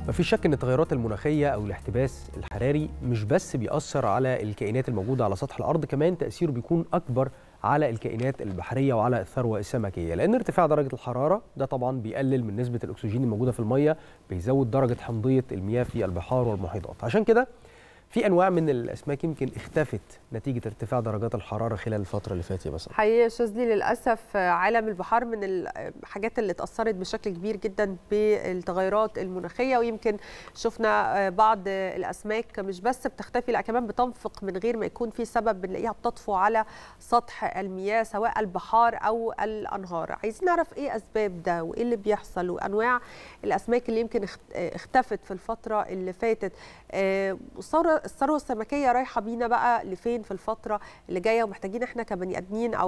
مفيش شك ان التغيرات المناخيه او الاحتباس الحراري مش بس بيأثر على الكائنات الموجوده على سطح الارض كمان تأثيره بيكون اكبر على الكائنات البحريه وعلى الثروه السمكيه لان ارتفاع درجه الحراره ده طبعا بيقلل من نسبه الاكسجين الموجوده في الميه بيزود درجه حمضيه المياه في البحار والمحيطات عشان كده في انواع من الاسماك يمكن اختفت نتيجه ارتفاع درجات الحراره خلال الفتره اللي فاتت مثلا حقيقة شاذلي للأسف عالم البحار من الحاجات اللي اتأثرت بشكل كبير جدا بالتغيرات المناخية ويمكن شفنا بعض الأسماك مش بس بتختفي لا كمان بتنفق من غير ما يكون في سبب بنلاقيها بتطفو على سطح المياه سواء البحار أو الأنهار عايزين نعرف إيه أسباب ده وإيه اللي بيحصل وأنواع الأسماك اللي يمكن اختفت في الفترة اللي فاتت الثروة السمكية رايحة بينا بقى لفين في الفترة اللي جاية ومحتاجين احنا كبني ادمين او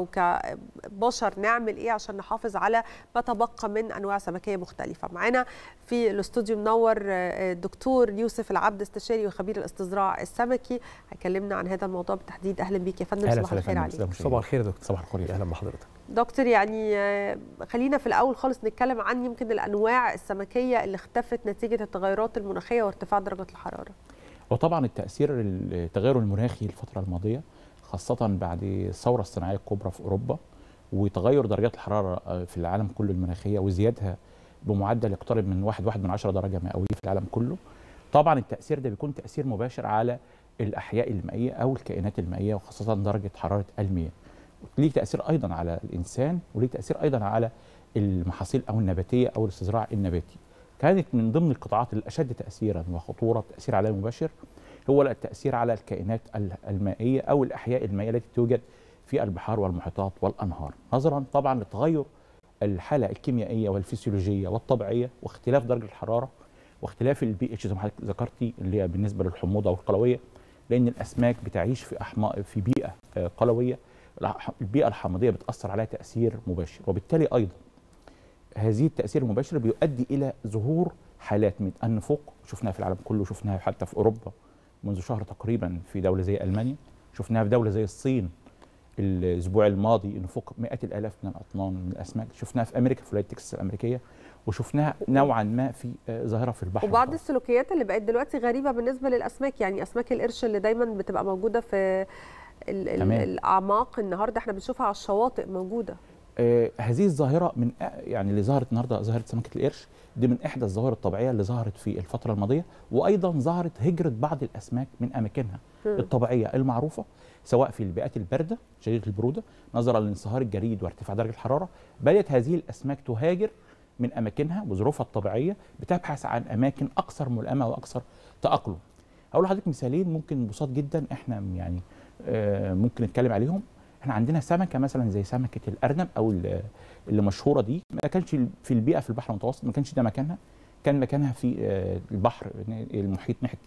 كبشر نعمل ايه عشان نحافظ على ما تبقى من انواع سمكيه مختلفه معانا في الاستوديو منور الدكتور يوسف العبد استشاري وخبير الاستزراع السمكي هيكلمنا عن هذا الموضوع بالتحديد اهلا بيك يا فندم صباح الخير عليك صباح الخير يا دكتور صباح الخير اهلا بحضرتك دكتور يعني خلينا في الاول خالص نتكلم عن يمكن الانواع السمكيه اللي اختفت نتيجه التغيرات المناخيه وارتفاع درجه الحراره وطبعا التاثير التغير المناخي الفتره الماضيه خاصة بعد الثورة الصناعية الكبرى في أوروبا وتغير درجات الحرارة في العالم كله المناخية وزيادها بمعدل يقترب من واحد واحد من عشرة درجة مئوية في العالم كله طبعا التأثير ده بيكون تأثير مباشر على الأحياء المائية أو الكائنات المائية وخاصة درجة حرارة المياه ليه تأثير أيضا على الإنسان وليه تأثير أيضا على المحاصيل أو النباتية أو الاستزراع النباتي كانت من ضمن القطاعات الأشد تأثيرا وخطورة تأثير عليها مباشر هو التأثير على الكائنات المائية أو الأحياء المائية التي توجد في البحار والمحيطات والأنهار نظرا طبعا لتغير الحالة الكيميائية والفسيولوجية والطبيعية واختلاف درجة الحرارة واختلاف البي اتش زي ما حضرتك ذكرتي اللي هي بالنسبة للحموضة والقلوية لأن الأسماك بتعيش في أحماء في بيئة قلوية البيئة الحامضية بتأثر عليها تأثير مباشر وبالتالي أيضا هذه التأثير المباشر بيؤدي إلى ظهور حالات من النفوق شفناها في العالم كله شفناها حتى في أوروبا منذ شهر تقريبا في دوله زي المانيا شفناها في دوله زي الصين الاسبوع الماضي نفوق مئات الالاف من الاطنان من الاسماك شفناها في امريكا في ولايه تكساس الامريكيه وشفناها نوعا ما في ظاهره في البحر وبعض السلوكيات اللي بقت دلوقتي غريبه بالنسبه للاسماك يعني اسماك القرش اللي دايما بتبقى موجوده في ال ال الاعماق النهارده احنا بنشوفها على الشواطئ موجوده آه هذه الظاهره من يعني اللي ظهرت النهارده ظاهره سمكه القرش دي من احدى الظواهر الطبيعيه اللي ظهرت في الفتره الماضيه وايضا ظهرت هجره بعض الاسماك من اماكنها م. الطبيعيه المعروفه سواء في البيئات البارده شديده البروده نظرا لانصهار الجليد وارتفاع درجه الحراره بدات هذه الاسماك تهاجر من اماكنها وظروفها الطبيعيه بتبحث عن اماكن اكثر ملائمه واكثر تاقلم. اقول لحضرتك مثالين ممكن بساط جدا احنا يعني آه ممكن نتكلم عليهم احنا عندنا سمكه مثلا زي سمكه الارنب او اللي مشهوره دي ما كانش في البيئه في البحر المتوسط ما كانش ده مكانها كان مكانها في البحر المحيط ناحيه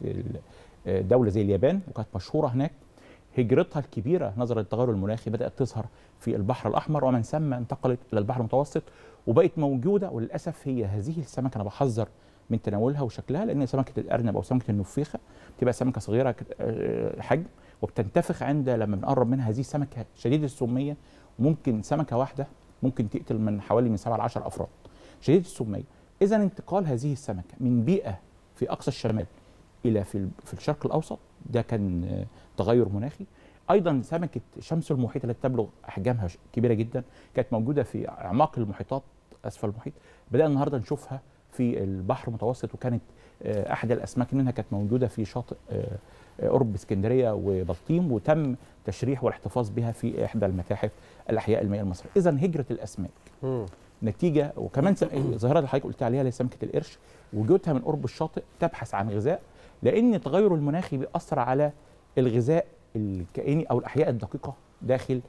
دوله زي اليابان وكانت مشهوره هناك هجرتها الكبيره نظرا للتغير المناخي بدات تظهر في البحر الاحمر ومن ثم انتقلت الى البحر المتوسط وبقت موجوده وللاسف هي هذه السمكه انا بحذر من تناولها وشكلها لان سمكه الارنب او سمكه النفيخه بتبقى سمكه صغيره حجم وبتنتفخ عند لما بنقرب منها هذه السمكه شديده السميه وممكن سمكه واحده ممكن تقتل من حوالي من 7 ل 10 افراد شديده السميه اذا انتقال هذه السمكه من بيئه في اقصى الشمال الى في في الشرق الاوسط ده كان تغير مناخي ايضا سمكه شمس المحيط التي تبلغ احجامها كبيره جدا كانت موجوده في اعماق المحيطات اسفل المحيط بدانا النهارده نشوفها في البحر المتوسط وكانت احدى الاسماك منها كانت موجوده في شاطئ قرب اسكندريه وبلطيم وتم تشريح والاحتفاظ بها في احدى المتاحف الاحياء المائيه المصريه اذا هجره الاسماك م. نتيجه وكمان الظاهره اللي حضرتك قلت عليها اللي سمكه القرش وجودها من قرب الشاطئ تبحث عن غذاء لان التغير المناخي بيأثر على الغذاء الكائني او الاحياء الدقيقه داخل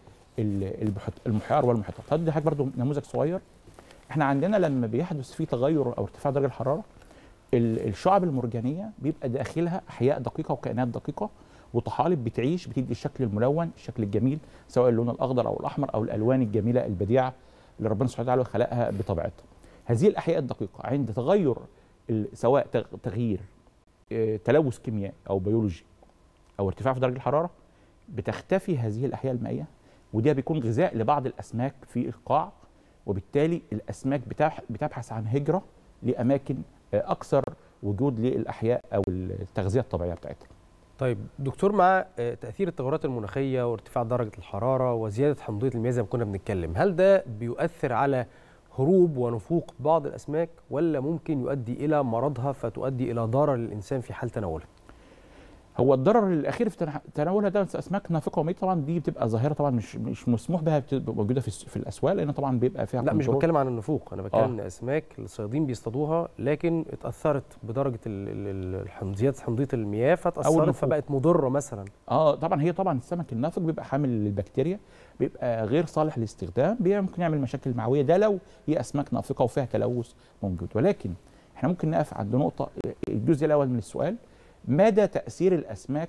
المحيار والمحيطات هدي حضرتك برضو نموذج صغير احنا عندنا لما بيحدث فيه تغير او ارتفاع درجه الحراره الشعب المرجانيه بيبقى داخلها احياء دقيقه وكائنات دقيقه وطحالب بتعيش بتدي الشكل الملون الشكل الجميل سواء اللون الاخضر او الاحمر او الالوان الجميله البديعه اللي ربنا سبحانه وتعالى خلقها بطبيعتها هذه الاحياء الدقيقه عند تغير سواء تغيير تلوث كيميائي او بيولوجي او ارتفاع في درجه الحراره بتختفي هذه الاحياء المائيه وده بيكون غذاء لبعض الاسماك في القاع وبالتالي الاسماك بتبحث عن هجره لاماكن اكثر وجود للاحياء او التغذيه الطبيعيه بتاعتها طيب دكتور مع آه، تاثير التغيرات المناخيه وارتفاع درجه الحراره وزياده حمضيه المياه زي ما كنا بنتكلم هل ده بيؤثر على هروب ونفوق بعض الاسماك ولا ممكن يؤدي الى مرضها فتؤدي الى ضرر للانسان في حال تناولها هو الضرر الاخير في تنح- تناولها ده اسماك نافقه وميته طبعا دي بتبقى ظاهره طبعا مش مش مسموح بها بتبقى موجوده في الس- في الاسواق لان طبعا بيبقى فيها لا مش كنترول. بتكلم عن النفوق انا بتكلم آه. ان اسماك الصيادين بيصطادوها لكن اتاثرت بدرجه ال- ال- ال- الحم- زياده حمضيه المياه فتاثرت النفوق. فبقت مضره مثلا اه طبعا هي طبعا السمك النافق بيبقى حامل للبكتيريا بيبقى غير صالح للاستخدام بي- ممكن يعمل مشاكل معويه ده لو هي اسماك نافقه وفيها تلوث موجود ولكن احنا ممكن نقف عند نقطه الجزء الاول من السؤال مدى تاثير الاسماك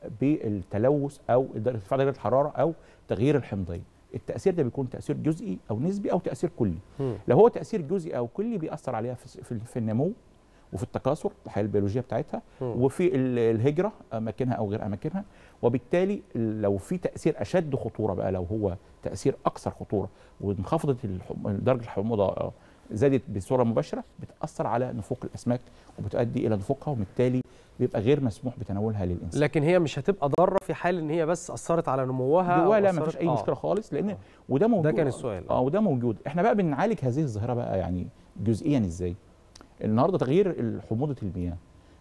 بالتلوث او ارتفاع درجه الحراره او تغيير الحمضيه التاثير ده بيكون تاثير جزئي او نسبي او تاثير كلي مم. لو هو تاثير جزئي او كلي بيأثر عليها في في- في النمو وفي التكاثر الحياه البيولوجيه بتاعتها مم. وفي ال- الهجره اماكنها او غير اماكنها وبالتالي لو في تاثير اشد خطوره بقى لو هو تاثير اكثر خطوره وانخفضت الحم- درجه الحموضه آه، زادت بصوره مباشره بتاثر على نفوق الاسماك وبتؤدي الى نفوقها وبالتالي بيبقى غير مسموح بتناولها للانسان لكن هي مش هتبقى ضاره في حال ان هي بس اثرت على نموها أو جواها لا ما أثرت- فيش اي آه. مشكله خالص لان آه. وده موجود كان السؤال. اه وده موجود احنا بقى بنعالج هذه الظاهره بقى يعني جزئيا ازاي النهارده تغيير حموضه المياه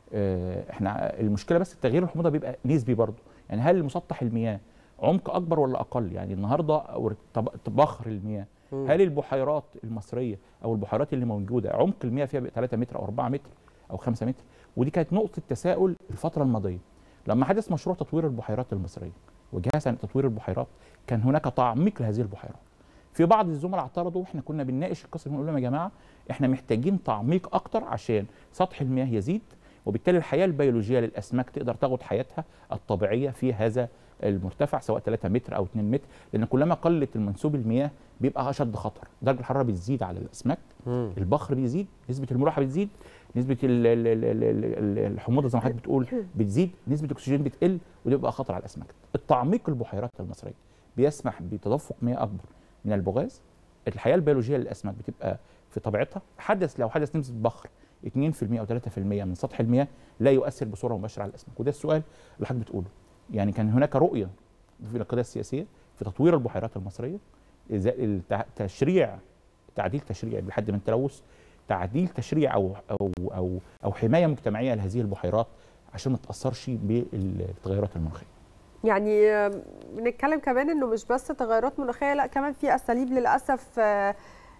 آه، احنا المشكله بس تغيير الحموضه بيبقى نسبي برضه يعني هل مسطح المياه عمق اكبر ولا اقل يعني النهارده طب- بخر المياه مم. هل البحيرات المصريه او البحيرات اللي موجوده عمق المياه فيها 3 متر او 4 متر او 5 متر ودي كانت نقطه تساؤل الفتره الماضيه لما حدث مشروع تطوير البحيرات المصريه وجهاز عن تطوير البحيرات كان هناك تعميق لهذه البحيرات في بعض الزملاء اعترضوا واحنا كنا بنناقش القصه بنقول لهم يا جماعه احنا محتاجين تعميق اكتر عشان سطح المياه يزيد وبالتالي الحياه البيولوجيه للاسماك تقدر تاخد حياتها الطبيعيه في هذا المرتفع سواء 3 متر او 2 متر لان كلما قلت المنسوب المياه بيبقى اشد خطر درجه الحراره بتزيد على الاسماك مم. البخر بيزيد نسبه الملوحه بتزيد نسبه ال- ال- ال- ال- ال- الحموضه زي ما حضرتك بتقول بتزيد نسبه الاكسجين بتقل وده بيبقى خطر على الاسماك التعميق البحيرات المصريه بيسمح بتدفق مياه اكبر من البغاز الحياه البيولوجيه للاسماك بتبقى في طبيعتها حدث لو حدث نسبه بخر 2% او 3% من سطح المياه لا يؤثر بصوره مباشره على الاسماك وده السؤال اللي حضرتك بتقوله يعني كان هناك رؤيه في القضيه السياسيه في تطوير البحيرات المصريه إذا التع- تشريع تعديل تشريعي لحد من التلوث تعديل تشريع او او او او حمايه مجتمعيه لهذه البحيرات عشان ما تاثرش بالتغيرات المناخيه يعني آه، بنتكلم كمان انه مش بس تغيرات مناخيه لا كمان في اساليب للاسف آه،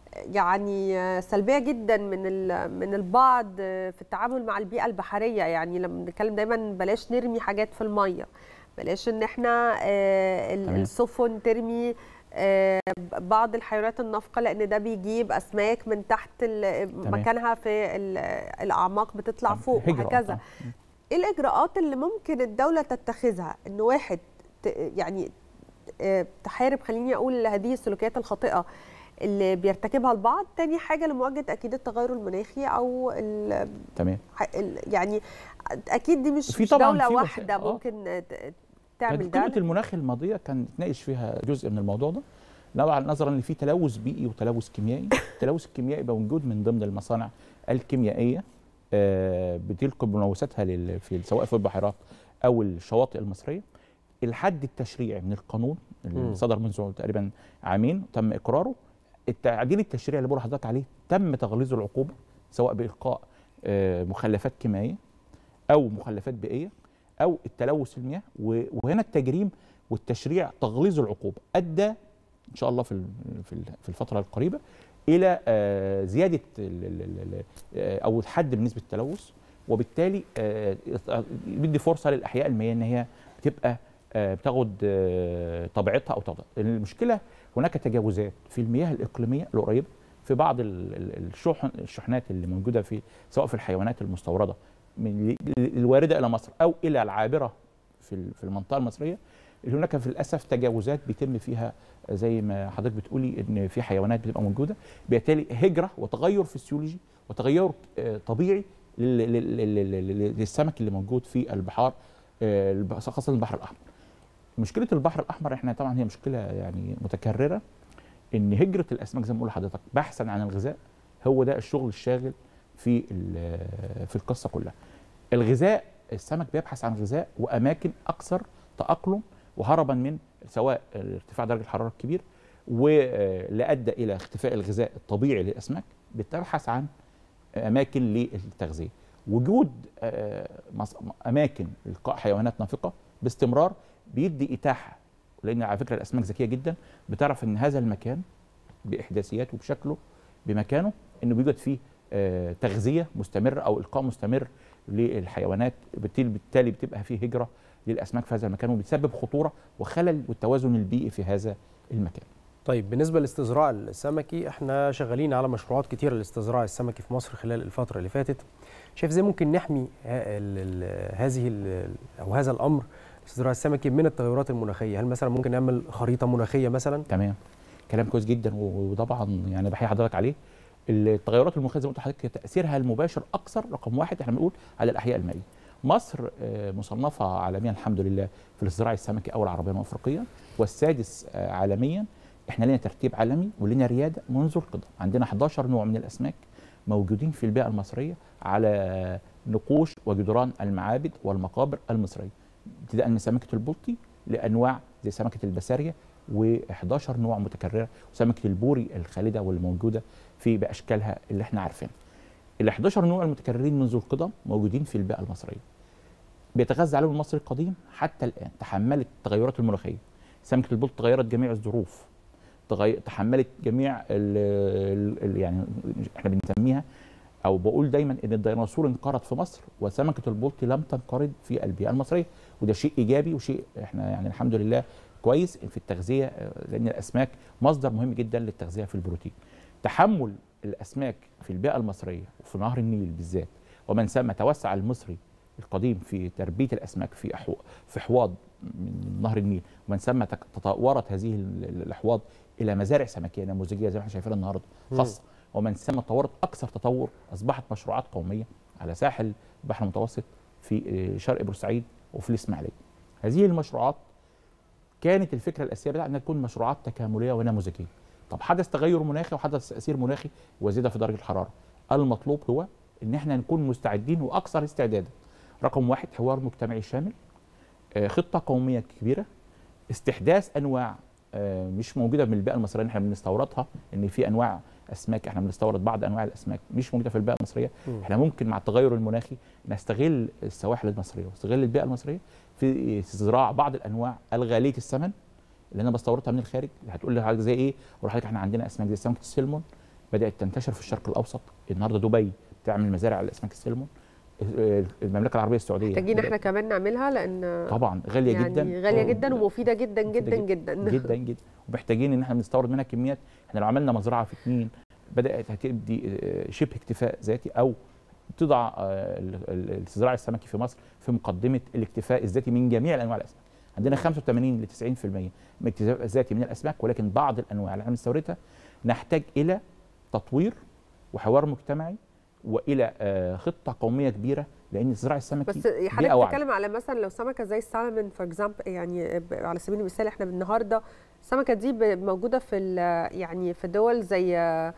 يعني آه، سلبيه جدا من ال- من البعض آه، في التعامل مع البيئه البحريه يعني لما بنتكلم دايما بلاش نرمي حاجات في الميه بلاش ان احنا آه، ال- تمام. السفن ترمي آه، بعض الحيوانات النافقه لان ده بيجيب اسماك من تحت ال- تمام. مكانها في ال- الاعماق بتطلع فوق هجرة، وهكذا آه. ايه الاجراءات اللي ممكن الدوله تتخذها ان واحد ت- يعني آه، تحارب خليني اقول هذه السلوكيات الخاطئه اللي بيرتكبها البعض تاني حاجه لمواجهه اكيد التغير المناخي او ال تمام ال- يعني اكيد دي مش, في مش طبعاً دوله في واحده وسائل- آه. ممكن ت- تعمل كانت ده قمه المناخ الماضيه كان اتناقش فيها جزء من الموضوع ده طبعا نظرا ان في تلوث بيئي وتلوث كيميائي التلوث الكيميائي موجود من ضمن المصانع الكيميائيه آه، بتلقي ملوثاتها لل- في سواء في البحيرات او الشواطئ المصريه الحد التشريعي من القانون مم. اللي صدر منذ تقريبا عامين تم اقراره التعديل التشريعي اللي بقول لحضرتك عليه تم تغليظ العقوبه سواء بالقاء آه، مخلفات كيميائيه او مخلفات بيئيه او التلوث المياه و- وهنا التجريم والتشريع تغليظ العقوبه ادى ان شاء الله في ال- في ال- في الفتره القريبه الى آه، زياده ال- ال- ال- ال- آه، او الحد من نسبه التلوث وبالتالي آه، بيدي فرصه للاحياء المائيه ان هي بتبقى آه، بتاخد آه، طبيعتها او تاخد المشكله هناك تجاوزات في المياه الاقليميه القريبه في بعض ال- ال- الشحن الشحنات اللي موجوده في سواء في الحيوانات المستورده من ال- الوارده الى مصر او الى العابره في ال- في المنطقه المصريه هناك في للاسف تجاوزات بيتم فيها زي ما حضرتك بتقولي ان في حيوانات بتبقى موجوده بالتالي هجره وتغير فسيولوجي وتغير آه، طبيعي لل- لل- لل- لل- للسمك اللي موجود في البحار آه، الب- خاصه البحر الاحمر مشكله البحر الاحمر احنا طبعا هي مشكله يعني متكرره ان هجره الاسماك زي ما بقول لحضرتك بحثا عن الغذاء هو ده الشغل الشاغل في في القصه كلها الغذاء السمك بيبحث عن غذاء واماكن اكثر تاقلم وهربا من سواء ارتفاع درجه الحراره الكبير واللي ادى الى اختفاء الغذاء الطبيعي للاسماك بتبحث عن اماكن للتغذيه وجود اماكن القاء حيوانات نافقه باستمرار بيدي اتاحه لان على فكره الاسماك ذكيه جدا بتعرف ان هذا المكان باحداثياته بشكله بمكانه انه بيوجد فيه تغذيه مستمره او القاء مستمر للحيوانات بالتالي بتبقى فيه هجره للاسماك في هذا المكان وبتسبب خطوره وخلل والتوازن البيئي في هذا المكان. طيب بالنسبه للاستزراع السمكي احنا شغالين على مشروعات كتيره للاستزراع السمكي في مصر خلال الفتره اللي فاتت. شايف ازاي ممكن نحمي هذه او هذا الامر الاستزراع السمكي من التغيرات المناخيه؟ هل مثلا ممكن نعمل خريطه مناخيه مثلا؟ تمام. كلام كويس جدا وطبعا يعني بحيي حضرتك عليه. التغيرات المناخيه زي ما قلت لحضرتك تاثيرها المباشر اكثر رقم واحد احنا بنقول على الاحياء المائيه. مصر مصنفه عالميا الحمد لله في الاستزراع السمكي اول عربيا وافريقيا والسادس عالميا احنا لنا ترتيب عالمي ولنا رياده منذ القدم عندنا 11 نوع من الاسماك موجودين في البيئه المصريه على نقوش وجدران المعابد والمقابر المصريه ابتداء من سمكه البلطي لانواع زي سمكه البساريه و11 نوع متكرره وسمكه البوري الخالده والموجوده في باشكالها اللي احنا عارفينها ال 11 نوع المتكررين منذ القدم موجودين في البيئه المصريه بيتغذى عليهم المصري القديم حتى الان تحملت التغيرات المناخيه سمكه البلط تغيرت جميع الظروف تحملت جميع ال ال يعني احنا بنسميها او بقول دايما ان الديناصور انقرض في مصر وسمكه البلط لم تنقرض في البيئه المصريه وده شيء ايجابي وشيء احنا يعني الحمد لله كويس في التغذيه لان الاسماك مصدر مهم جدا للتغذيه في البروتين تحمل الاسماك في البيئه المصريه وفي نهر النيل بالذات ومن ثم توسع المصري القديم في تربيه الاسماك في أحو... في حواض من نهر النيل ومن ثم تطورت هذه الاحواض الى مزارع سمكيه نموذجيه زي ما احنا شايفين النهارده خاصه ومن ثم تطورت اكثر تطور اصبحت مشروعات قوميه على ساحل البحر المتوسط في شرق بورسعيد وفي الاسماعيليه. هذه المشروعات كانت الفكره الاساسيه بتاعتها انها تكون مشروعات تكامليه ونموذجيه. طب حدث تغير مناخي وحدث تاثير مناخي وزياده في درجه الحراره. المطلوب هو ان احنا نكون مستعدين واكثر استعدادا. رقم واحد حوار مجتمعي شامل خطه قوميه كبيره استحداث انواع مش موجوده من البيئه المصريه اللي احنا بنستوردها ان في انواع اسماك احنا بنستورد بعض انواع الاسماك مش موجوده في البيئه المصريه م. احنا ممكن مع التغير المناخي نستغل السواحل المصريه ونستغل البيئه المصريه في استزراع بعض الانواع الغاليه الثمن اللي انا بستوردها من الخارج هتقول لي حاجه زي ايه اقول لحضرتك احنا عندنا اسماك زي سمكه السلمون بدات تنتشر في الشرق الاوسط النهارده دبي بتعمل مزارع لاسماك السلمون المملكه العربيه السعوديه محتاجين احنا كمان نعملها لان طبعا غاليه يعني جدا غاليه جدا ومفيده جدا جدا جدا جدا جدا ومحتاجين ان احنا بنستورد منها كميات احنا لو عملنا مزرعه في اثنين بدات هتدي شبه اكتفاء ذاتي او تضع الاستزراع السمكي في مصر في مقدمه الاكتفاء الذاتي من جميع انواع الاسماك عندنا 85 ل 90% من الاكتفاء الذاتي من الاسماك ولكن بعض الانواع اللي احنا بنستوردها نحتاج الى تطوير وحوار مجتمعي والى خطه قوميه كبيره لان الزراعه السمكي بس حضرتك بتتكلم على مثلا لو سمكه زي السالمون فور اكزامبل يعني على سبيل المثال احنا النهارده السمكه دي موجوده في يعني في دول زي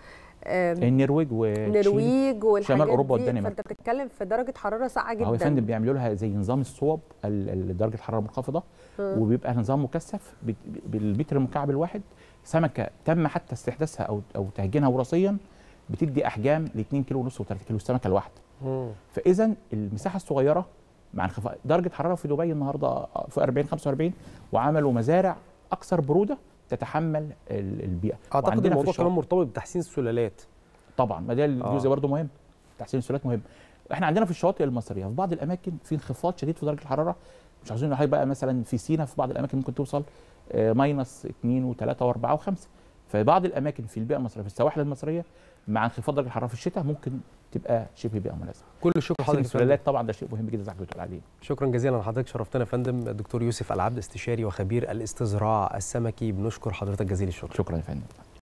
النرويج النرويج والحاجات شمال اوروبا والدنمارك فانت بتتكلم في درجه حراره ساقعه جدا هو يا فندم بيعملوا لها زي نظام الصوب درجه الحراره المنخفضه وبيبقى نظام مكثف بالمتر المكعب الواحد سمكه تم حتى استحداثها او او تهجينها وراثيا بتدي احجام ل 2 كيلو ونص و3 كيلو السمكه الواحده فاذا المساحه الصغيره مع انخفاض درجه حراره في دبي النهارده في 40 45 وعملوا مزارع اكثر بروده تتحمل البيئه اعتقد الموضوع كمان مرتبط بتحسين السلالات طبعا ما ده الجزء برضه مهم تحسين السلالات مهم احنا عندنا في الشواطئ المصريه في بعض الاماكن في انخفاض شديد في درجه الحراره مش عاوزين نقول بقى مثلا في سينا في بعض الاماكن ممكن توصل ماينس 2 و3 و4 و5 في بعض الاماكن في البيئه المصريه في السواحل المصريه مع انخفاض درجه الحراره في الشتاء ممكن تبقى شبه بيئه مناسبه. كل الشكر حضرتك السلالات طبعا ده شيء مهم جدا زي ما بتقول عليه. شكرا جزيلا لحضرتك شرفتنا يا فندم الدكتور يوسف العبد استشاري وخبير الاستزراع السمكي بنشكر حضرتك جزيل الشكر. شكرا يا فندم.